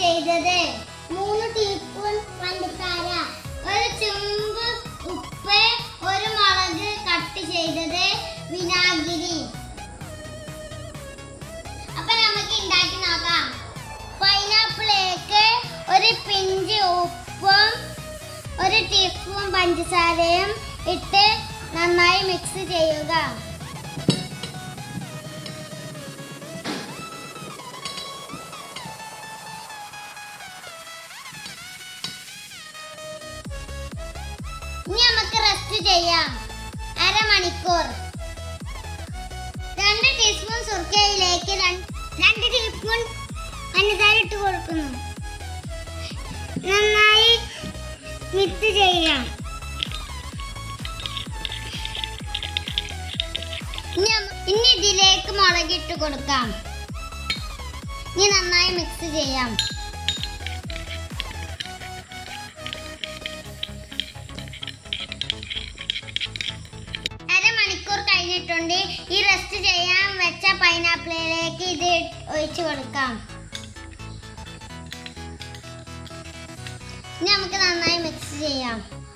ചെയ്തത് മൂന്ന് ടീസ്പൂൺ പഞ്ചസാര ഒരു ചെമ്പ് ഉപ്പ് ഒരു മുളക് കട്ട് ചെയ്തത് വിനാഗിരി അപ്പൊ നമുക്ക് ഉണ്ടാക്കി നോക്കാം പൈനാപ്പിളിലേക്ക് ഒരു പിഞ്ച് ഉപ്പും ഒരു ടീസ്പൂൺ പഞ്ചസാരയും ഇട്ട് നന്നായി മിക്സ് ചെയ്യുക ഇനി നമുക്ക് റെസ്റ്റ് ചെയ്യാം അരമണിക്കൂർ രണ്ട് ടീസ്പൂൺ സുർക്കയിലേക്ക് രണ്ട് രണ്ട് ടീസ്പൂൺ പഞ്ചസാര ഇട്ട് കൊടുക്കുന്നു നന്നായി മിക്സ് ചെയ്യാം ഇനി നമ്മ- ഇനി ഇതിലേക്ക് മുളകിട്ട് കൊടുക്കാം ഇനി നന്നായി മിക്സ് ചെയ്യാം അരമണിക്കൂർ കഴിഞ്ഞിട്ടുണ്ട് ഈ റെസ്റ്റ് ചെയ്യാൻ വെച്ച പൈനാപ്പിളിലേക്ക് ഇത് ഒഴിച്ചു കൊടുക്കാം ഇനി നമുക്ക് നന്നായി മിക്സ് ചെയ്യാം